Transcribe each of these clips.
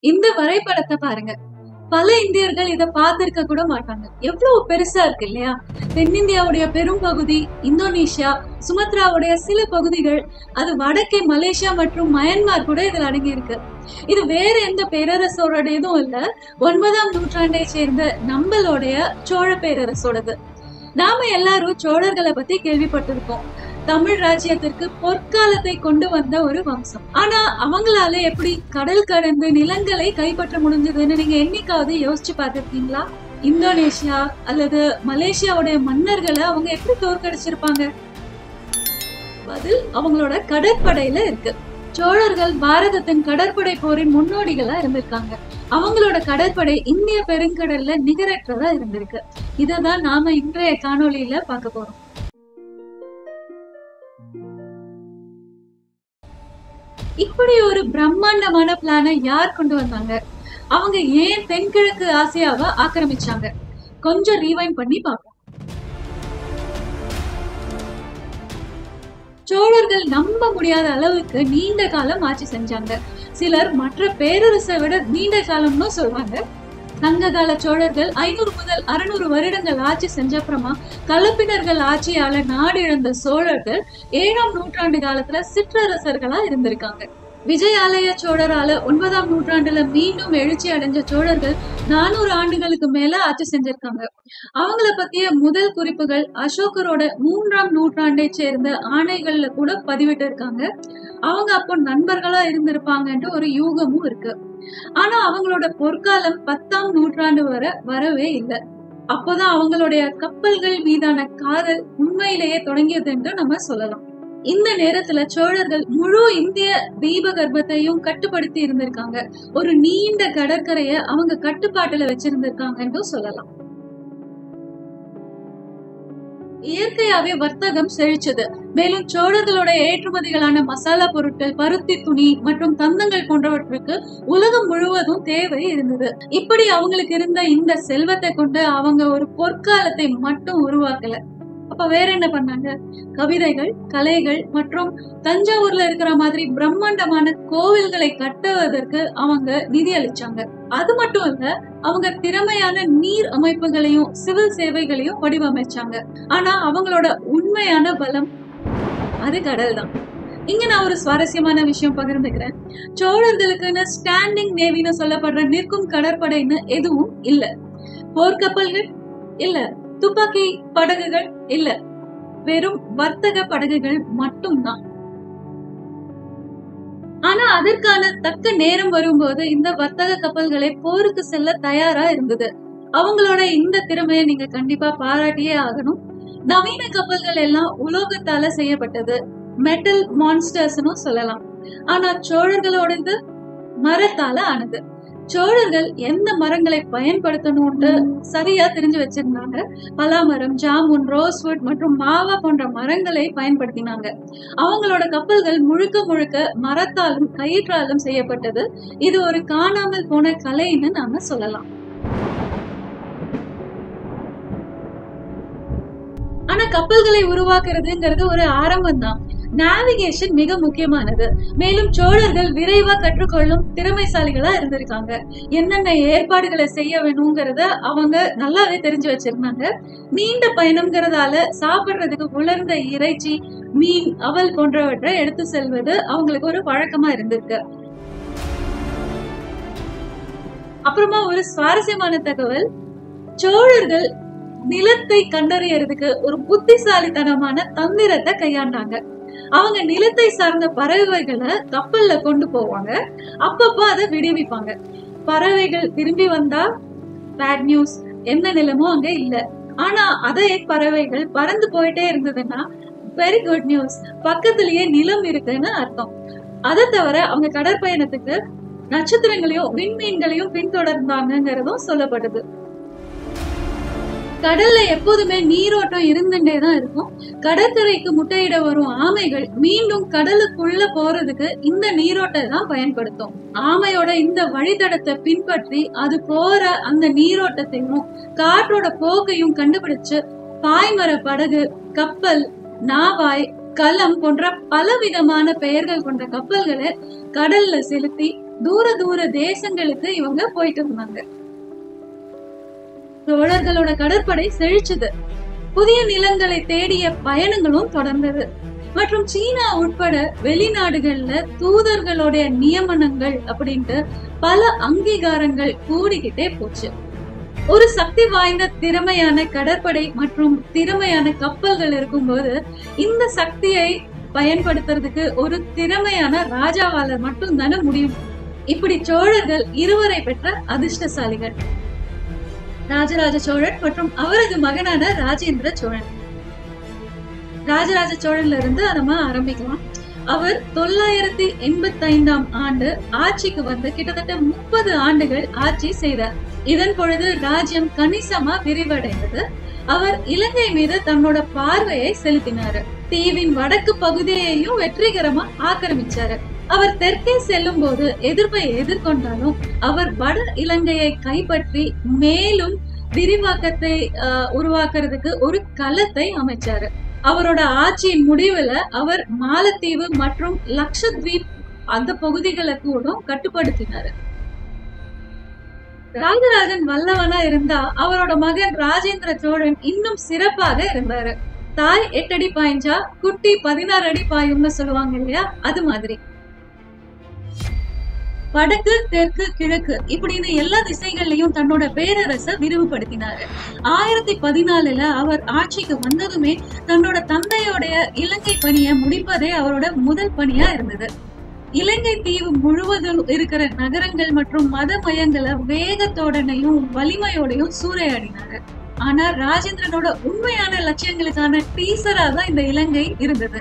இந்த வரைபடத்தை பாருங்க பல இந்தியர்கள் இத பார்த்திருக்க கூட மாட்டாங்க எவ்வளவு பெருசா இருக்கு இல்லையா தென்னிந்தியாவுடைய பெரும் பகுதி இந்தோனேஷியா சுமத்ராவுடைய சில பகுதிகள் அது வடக்கே மலேசியா மற்றும் மயன்மார் கூட இதுல அடங்கி இருக்கு இது வேற எந்த பேரரசோடையதும் இல்ல ஒன்பதாம் நூற்றாண்டை சேர்ந்த நம்மளுடைய சோழ பேரரசோடது நாம எல்லாரும் சோழர்களை பத்தி கேள்விப்பட்டிருக்கோம் தமிழ் ராஜ்யத்திற்கு பொற்காலத்தை கொண்டு வந்த ஒரு வம்சம் ஆனா அவங்களால எப்படி கடல் கடந்து நிலங்களை கைப்பற்ற முடிஞ்சதுன்னு நீங்க என்னைக்காவது யோசிச்சு பார்த்திருக்கீங்களா இந்தோனேஷியா அல்லது மலேசியாவுடைய மன்னர்களை அவங்க எப்படி தோற்கடிச்சிருப்பாங்க பதில் அவங்களோட கடற்படையில இருக்கு சோழர்கள் பாரதத்தின் கடற்படை போரின் முன்னோடிகளா இருந்திருக்காங்க அவங்களோட கடற்படை இந்திய பெருங்கடல்ல நிகரற்றதா இருந்திருக்கு இததான் நாம இன்றைய காணொளியில பார்க்க போறோம் இப்படி ஒரு பிரம்மாண்டமான பிளானை யார் கொண்டு வந்தாங்க அவங்க ஏன் தென்கிழக்கு ஆசியாவை ஆக்கிரமிச்சாங்க கொஞ்சம் ரீவைண்ட் பண்ணி பார்ப்போம் சோழர்கள் நம்ப முடியாத அளவுக்கு நீண்ட காலம் ஆட்சி செஞ்சாங்க சிலர் மற்ற பேரரசை விட நீண்ட காலம்னு சொல்றாங்க சங்க கால சோழர்கள் ஐநூறு முதல் அறுநூறு வருடங்கள் ஆட்சி செஞ்சப்புறமா கலப்பினர்கள் ஆட்சியால நாடு இழந்த சோழர்கள் ஏழாம் நூற்றாண்டு காலத்துல சிற்றரசர்களா இருந்திருக்காங்க விஜயாலய சோழரால ஒன்பதாம் நூற்றாண்டுல மீண்டும் எழுச்சி அடைஞ்ச சோழர்கள் நானூறு ஆண்டுகளுக்கு மேல ஆட்சி செஞ்சிருக்காங்க அவங்கள பத்திய முதல் குறிப்புகள் அசோகரோட மூன்றாம் நூற்றாண்டை சேர்ந்த ஆணைகள்ல கூட பதிவிட்டு இருக்காங்க அவங்க அப்போ நண்பர்களா இருந்திருப்பாங்கன்ற ஒரு யூகமும் இருக்கு ஆனா அவங்களோட பொற்காலம் பத்தாம் நூற்றாண்டு வரை வரவே இல்லை அப்போதான் அவங்களுடைய கப்பல்கள் மீதான காதல் உண்மையிலேயே தொடங்கியது என்று நம்ம சொல்லலாம் இந்த நேரத்துல சோழர்கள் முழு இந்திய தீபகற்பத்தையும் கட்டுப்படுத்தி இருந்திருக்காங்க ஒரு நீண்ட கடற்கரைய அவங்க கட்டுப்பாட்டுல வச்சிருந்திருக்காங்கன்னு சொல்லலாம் இயற்கையாவே வர்த்தகம் செழிச்சது மேலும் சோழர்களோட ஏற்றுமதிகளான மசாலா பொருட்கள் பருத்தி துணி மற்றும் தந்தங்கள் போன்றவற்றுக்கு உலகம் முழுவதும் தேவை இருந்தது இப்படி அவங்களுக்கு இருந்த இந்த செல்வத்தை கொண்டு அவங்க ஒரு பொற்காலத்தை மட்டும் உருவாக்கல அப்ப வேற என்ன பண்ணாங்க கவிதைகள் கலைகள் மற்றும் தஞ்சாவூர்ல இருக்கிற மாதிரி பிரம்மாண்டமான கோவில்களை கட்டுவதற்கு அவங்க நிதி அளிச்சாங்க அது மட்டும் இல்ல அவங்க திறமையான நீர் அமைப்புகளையும் சிவில் சேவைகளையும் வடிவமைச்சாங்க ஆனா அவங்களோட உண்மையான பலம் அது கடல் தான் இங்க நான் ஒரு சுவாரஸ்யமான விஷயம் பகிர்ந்துக்கிறேன் சோழர்களுக்குன்னு ஸ்டாண்டிங் நேவின்னு சொல்லப்படுற நிற்கும் கடற்படைன்னு எதுவும் இல்ல போர்க்கப்பல்கள் இல்ல துப்பாக்கி படகுகள் இல்ல வெறும் வர்த்தக படகுகள் மட்டும்தான் ஆனா அதற்கான தக்க நேரம் வரும்போது இந்த வர்த்தக கப்பல்களை போருக்கு செல்ல தயாரா இருந்தது அவங்களோட இந்த திறமையை நீங்க கண்டிப்பா பாராட்டியே ஆகணும் நவீன கப்பல்கள் எல்லாம் உலோகத்தால செய்யப்பட்டது மெட்டல் மான்ஸ்டர்ஸ்னு சொல்லலாம் ஆனா சோழர்களோடது மரத்தால ஆனது சோழர்கள் எந்த மரங்களை பயன்படுத்தணும்னு சரியா தெரிஞ்சு வச்சிருந்தாங்க பலாமரம் ஜாமுன் ரோஸ்வுட் மற்றும் மாவா போன்ற மரங்களை பயன்படுத்தினாங்க அவங்களோட கப்பல்கள் முழுக்க முழுக்க மரத்தாலும் கயிற்றாலும் செய்யப்பட்டது இது ஒரு காணாமல் போன கலைன்னு நாம சொல்லலாம் ஆனா கப்பல்களை உருவாக்குறதுங்கிறது ஒரு ஆரம்பம் தான் நேவிகேஷன் மிக முக்கியமானது மேலும் சோழர்கள் விரைவா கற்றுக்கொள்ளும் திறமைசாலிகளா இருந்திருக்காங்க என்னென்ன ஏற்பாடுகளை செய்ய வேணுங்கிறத அவங்க நல்லாவே தெரிஞ்சு வச்சிருந்தாங்க நீண்ட பயணம்ங்கிறதால சாப்பிடுறதுக்கு உலர்ந்த இறைச்சி மீன் அவல் போன்றவற்றை எடுத்து செல்வது அவங்களுக்கு ஒரு வழக்கமா இருந்திருக்கு அப்புறமா ஒரு சுவாரஸ்யமான தகவல் சோழர்கள் நிலத்தை கண்டறியறதுக்கு ஒரு புத்திசாலித்தனமான தந்திரத்தை கையாண்டாங்க அவங்க நிலத்தை சார்ந்த பறவைகளை கப்பல்ல கொண்டு போவாங்க அப்பப்போ அதை விடுவிப்பாங்க பறவைகள் திரும்பி வந்தா பேட் நியூஸ் எந்த நிலமும் அங்க இல்ல ஆனா அதே பறவைகள் பறந்து போயிட்டே இருந்ததுன்னா வெரி குட் நியூஸ் பக்கத்திலேயே நிலம் இருக்குன்னு அர்த்தம் அதை தவிர அவங்க கடற்பயணத்துக்கு நட்சத்திரங்களையும் விண்மீன்களையும் பின்தொடர்ந்தாங்கிறதும் சொல்லப்படுது கடல்ல எப்போதுமே நீரோட்டம் இருந்துட்டே தான் இருக்கும் கடற்கரைக்கு முட்டையிட வரும் ஆமைகள் மீண்டும் கடலுக்குள்ள போறதுக்கு இந்த நீரோட்டை தான் பயன்படுத்தும் ஆமையோட இந்த வழித்தடத்தை பின்பற்றி அது போற அந்த நீரோட்டத்தையும் காற்றோட போக்கையும் கண்டுபிடிச்சு பாய்மர படகு கப்பல் நாவாய் கலம் போன்ற பலவிதமான பெயர்கள் கொண்ட கப்பல்களை கடல்ல செலுத்தி தூர தூர தேசங்களுக்கு இவங்க போயிட்டு இருந்தாங்க சோழர்களோட கடற்படை செழிச்சது புதிய நிலங்களை தேடிய பயணங்களும் தொடர்ந்தது மற்றும் சீனா உட்பட வெளிநாடுகள்ல தூதர்களுடைய நியமனங்கள் அப்படின்ட்டு பல அங்கீகாரங்கள் கூடிக்கிட்டே போச்சு ஒரு சக்தி வாய்ந்த திறமையான கடற்படை மற்றும் திறமையான கப்பல்கள் இருக்கும்போது இந்த சக்தியை பயன்படுத்துறதுக்கு ஒரு திறமையான ராஜாவால மட்டும் தானே முடியும் இப்படி சோழர்கள் இருவரை பெற்ற அதிர்ஷ்டசாலிகள் ராஜராஜ சோழன் மற்றும் அவரது மகனான ராஜேந்திர சோழன் ராஜராஜ சோழன்ல இருந்து நம்ம ஆரம்பிக்கலாம் அவர் தொள்ளாயிரத்தி எண்பத்தி ஐந்தாம் ஆண்டு ஆட்சிக்கு வந்து கிட்டத்தட்ட முப்பது ஆண்டுகள் ஆட்சி செய்தார் இதன் பொழுது ராஜ்யம் கணிசமா விரிவடைந்தது அவர் இலங்கை மீது தன்னோட பார்வையை செலுத்தினாரு தீவின் வடக்கு பகுதியையும் வெற்றிகரமா ஆக்கிரமிச்சாரு அவர் தெற்கே செல்லும் போது எதிர்ப்பை எதிர்கொண்டாலும் அவர் வட இலங்கையை கைப்பற்றி மேலும் விரிவாக்கத்தை ஆஹ், உருவாக்குறதுக்கு ஒரு களத்தை அமைச்சாரு அவரோட ஆட்சியின் முடிவுல அவர் மாலத்தீவு மற்றும் லக்ஷத்வீப் அந்த பகுதிகளை கூட கட்டுப்படுத்தினாரு ராஜராஜன் வல்லவனா இருந்தா அவரோட மகன் ராஜேந்திர சோழன் இன்னும் சிறப்பாக இருந்தாரு தாய் எட்டடி பாய்ஞ்சா குட்டி பதினாறு அடி பாயும்னு சொல்லுவாங்க இல்லையா அது மாதிரி வடக்கு தெற்கு கிழக்கு இப்படின்னு எல்லா திசைகள்லயும் தன்னோட பேரரச விரிவுபடுத்தினாரு ஆயிரத்தி பதினாலுல அவர் ஆட்சிக்கு வந்ததுமே தன்னோட தந்தையோடைய இலங்கை பணியை முடிப்பதே அவரோட முதல் பணியா இருந்தது இலங்கை தீவு முழுவதும் இருக்கிற நகரங்கள் மற்றும் மத மையங்களை வேகத்தோடனையும் வலிமையோடையும் சூறையாடினாரு ஆனா ராஜேந்திரனோட உண்மையான லட்சியங்களுக்கான டீசரா தான் இந்த இலங்கை இருந்தது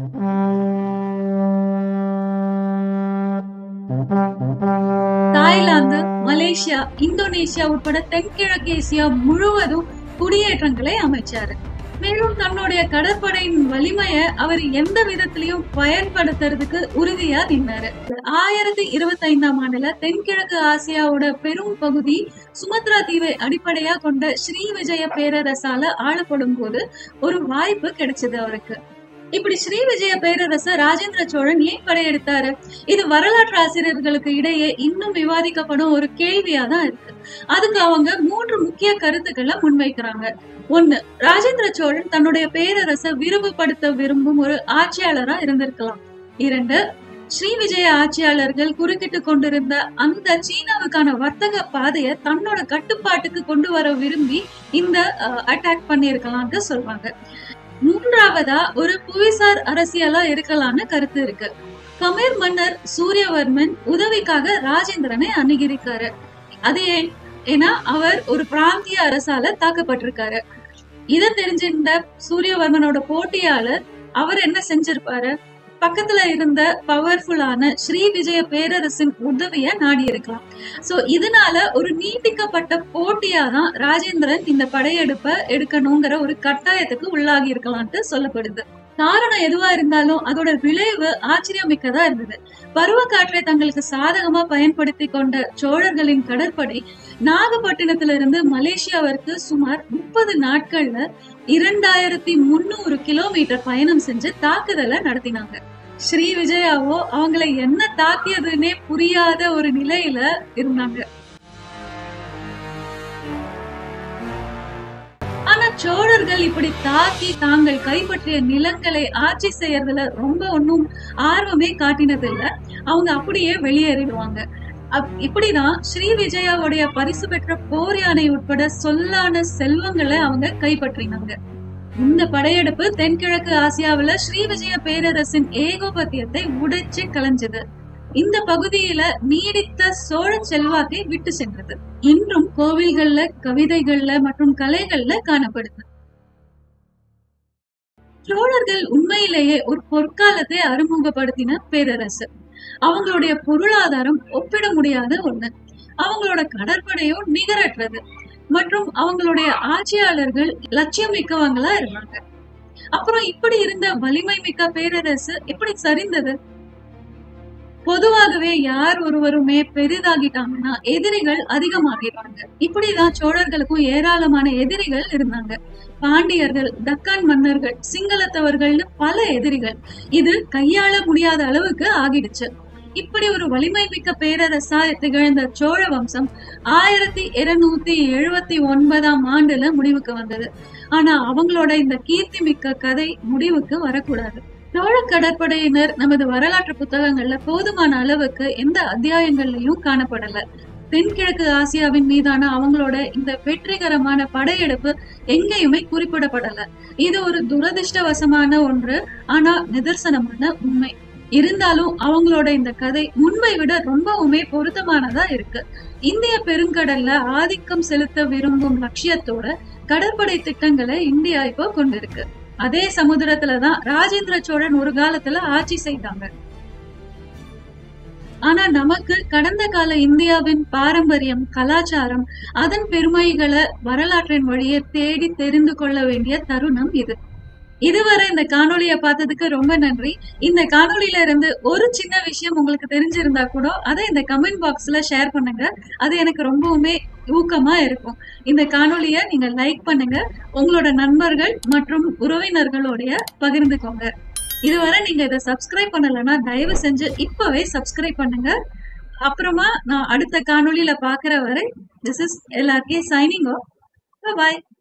தாய்லாந்து மலேசியா இந்தோனேசியா உட்பட தென்கிழக்கேசியா முழுவதும் குடியேற்றங்களை அமைச்சாரு மேலும் தன்னுடைய கடற்படையின் வலிமையை அவர் எந்த விதத்திலையும் பயன்படுத்துறதுக்கு உறுதியா நின்னாரு ஆயிரத்தி இருபத்தி ஐந்தாம் ஆண்டுல தென்கிழக்கு ஆசியாவோட பெரும் பகுதி சுமத்ரா தீவை அடிப்படையா கொண்ட ஸ்ரீ விஜய பேரரசால ஆளப்படும் போது ஒரு வாய்ப்பு கிடைச்சது அவருக்கு இப்படி ஸ்ரீ விஜய பேரரச ராஜேந்திர சோழன் ஏன் படையெடுத்தாரு இது வரலாற்று ஆசிரியர்களுக்கு இடையே இன்னும் விவாதிக்கப்படும் ஒரு கேள்வியா தான் இருக்கு அதுக்கு அவங்க மூன்று முக்கிய கருத்துக்களை முன்வைக்கிறாங்க ஒண்ணு ராஜேந்திர சோழன் தன்னுடைய பேரரசை விரிவுபடுத்த விரும்பும் ஒரு ஆட்சியாளரா இருந்திருக்கலாம் இரண்டு ஸ்ரீ விஜய ஆட்சியாளர்கள் குறுக்கிட்டு கொண்டிருந்த அந்த சீனாவுக்கான வர்த்தக பாதையை தன்னோட கட்டுப்பாட்டுக்கு கொண்டு வர விரும்பி இந்த அட்டாக் பண்ணியிருக்கலாம்னு சொல்றாங்க மூன்றாவதா ஒரு புவிசார் அரசியலா இருக்கலாம்னு கருத்து இருக்கு கமேர் மன்னர் சூரியவர்மன் உதவிக்காக ராஜேந்திரனை அணுகியிருக்காரு அது ஏன் ஏன்னா அவர் ஒரு பிராந்திய அரசால தாக்கப்பட்டிருக்காரு இதை தெரிஞ்சிருந்த சூரியவர்மனோட போட்டியாளர் அவர் என்ன செஞ்சிருப்பாரு பக்கத்துல இருந்த பவர்ஃபுல்லான ஸ்ரீ விஜய பேரரசின் உதவிய நாடி இருக்கலாம் சோ இதனால ஒரு நீட்டிக்கப்பட்ட போட்டியா தான் ராஜேந்திரன் இந்த படையெடுப்ப எடுக்கணுங்கிற ஒரு கட்டாயத்துக்கு உள்ளாகி இருக்கலாம்னு சொல்லப்படுது காரணம் எதுவா இருந்தாலும் அதோட விளைவு ஆச்சரியமிக்கதா இருந்தது பருவக்காற்றை தங்களுக்கு சாதகமா பயன்படுத்தி கொண்ட சோழர்களின் கடற்படை நாகப்பட்டினத்திலிருந்து மலேசியாவிற்கு சுமார் முப்பது நாட்கள்ல இரண்டாயிரத்தி முன்னூறு கிலோமீட்டர் பயணம் செஞ்சு தாக்குதலை நடத்தினாங்க ஸ்ரீ விஜயாவோ அவங்களை என்ன தாக்கியதுன்னே புரியாத ஒரு நிலையில இருந்தாங்க ஆனா சோழர்கள் இப்படி தாக்கி தாங்கள் கைப்பற்றிய நிலங்களை ஆட்சி செய்யறதுல ரொம்ப ஒன்றும் ஆர்வமே காட்டினதில்ல அவங்க அப்படியே வெளியேறிடுவாங்க அப்- இப்படிதான் ஸ்ரீ விஜயாவுடைய பரிசு பெற்ற போர் யானை உட்பட சொல்லான செல்வங்களை அவங்க கைப்பற்றினாங்க இந்த படையெடுப்பு தென்கிழக்கு ஆசியாவுல ஸ்ரீ விஜய பேரரசின் ஏகோபத்தியத்தை உடைச்சு கலைஞ்சது இந்த பகுதியில நீடித்த சோழ செல்வாக்கை விட்டு சென்றது இன்றும் கோவில்கள்ல கவிதைகள்ல மற்றும் கலைகள்ல காணப்படுது சோழர்கள் உண்மையிலேயே ஒரு பொற்காலத்தை அறிமுகப்படுத்தின பேரரசு அவங்களுடைய பொருளாதாரம் ஒப்பிட முடியாத ஒண்ணு அவங்களோட கடற்படையும் நிகரற்றது மற்றும் அவங்களுடைய ஆட்சியாளர்கள் லட்சியம் மிக்கவங்களா இருந்தாங்க அப்புறம் இப்படி இருந்த வலிமை மிக்க பேரரசு எப்படி சரிந்தது பொதுவாகவே யார் ஒருவருமே பெரிதாகிட்டாங்கன்னா எதிரிகள் அதிகமாகிடுவாங்க இப்படிதான் சோழர்களுக்கும் ஏராளமான எதிரிகள் இருந்தாங்க பாண்டியர்கள் தக்கான் மன்னர்கள் சிங்களத்தவர்கள்னு பல எதிரிகள் இது கையாள முடியாத அளவுக்கு ஆகிடுச்சு இப்படி ஒரு வலிமை மிக்க பேரரசா திகழ்ந்த சோழ வம்சம் ஆயிரத்தி இருநூத்தி எழுபத்தி ஒன்பதாம் ஆண்டுல முடிவுக்கு வந்தது ஆனா அவங்களோட இந்த கீர்த்தி மிக்க கதை முடிவுக்கு வரக்கூடாது சோழ கடற்படையினர் நமது வரலாற்று புத்தகங்கள்ல போதுமான அளவுக்கு எந்த அத்தியாயங்கள்லயும் காணப்படல தென்கிழக்கு ஆசியாவின் மீதான அவங்களோட இந்த வெற்றிகரமான படையெடுப்பு எங்கேயுமே குறிப்பிடப்படல இது ஒரு துரதிர்ஷ்டவசமான ஒன்று ஆனா நிதர்சனமான உண்மை இருந்தாலும் அவங்களோட இந்த கதை முன்பை விட ரொம்பவுமே பொருத்தமானதா இருக்கு இந்திய பெருங்கடல்ல ஆதிக்கம் செலுத்த விரும்பும் லட்சியத்தோட கடற்படை திட்டங்களை இந்தியா இப்போ கொண்டிருக்கு அதே சமுத்திரத்துலதான் ராஜேந்திர சோழன் ஒரு காலத்துல ஆட்சி செய்தாங்க ஆனா நமக்கு கடந்த கால இந்தியாவின் பாரம்பரியம் கலாச்சாரம் அதன் பெருமைகளை வரலாற்றின் வழியே தேடி தெரிந்து கொள்ள வேண்டிய தருணம் இது இதுவரை இந்த காணொளியை பார்த்ததுக்கு ரொம்ப நன்றி இந்த காணொளியில இருந்து ஒரு சின்ன விஷயம் உங்களுக்கு தெரிஞ்சிருந்தா கூட அதை இந்த கமெண்ட் பாக்ஸ்ல ஷேர் பண்ணுங்க அது எனக்கு ரொம்பவுமே ஊக்கமா இருக்கும் இந்த காணொளியை நீங்க லைக் பண்ணுங்க உங்களோட நண்பர்கள் மற்றும் உறவினர்களோடைய பகிர்ந்துக்கோங்க இதுவரை நீங்க இதை சப்ஸ்கிரைப் பண்ணலைன்னா தயவு செஞ்சு இப்பவே சப்ஸ்கிரைப் பண்ணுங்க அப்புறமா நான் அடுத்த காணொளியில பாக்குற வரை திஸ் இஸ் எல்லாருக்கே சைனிங் ஆஃப் பாய்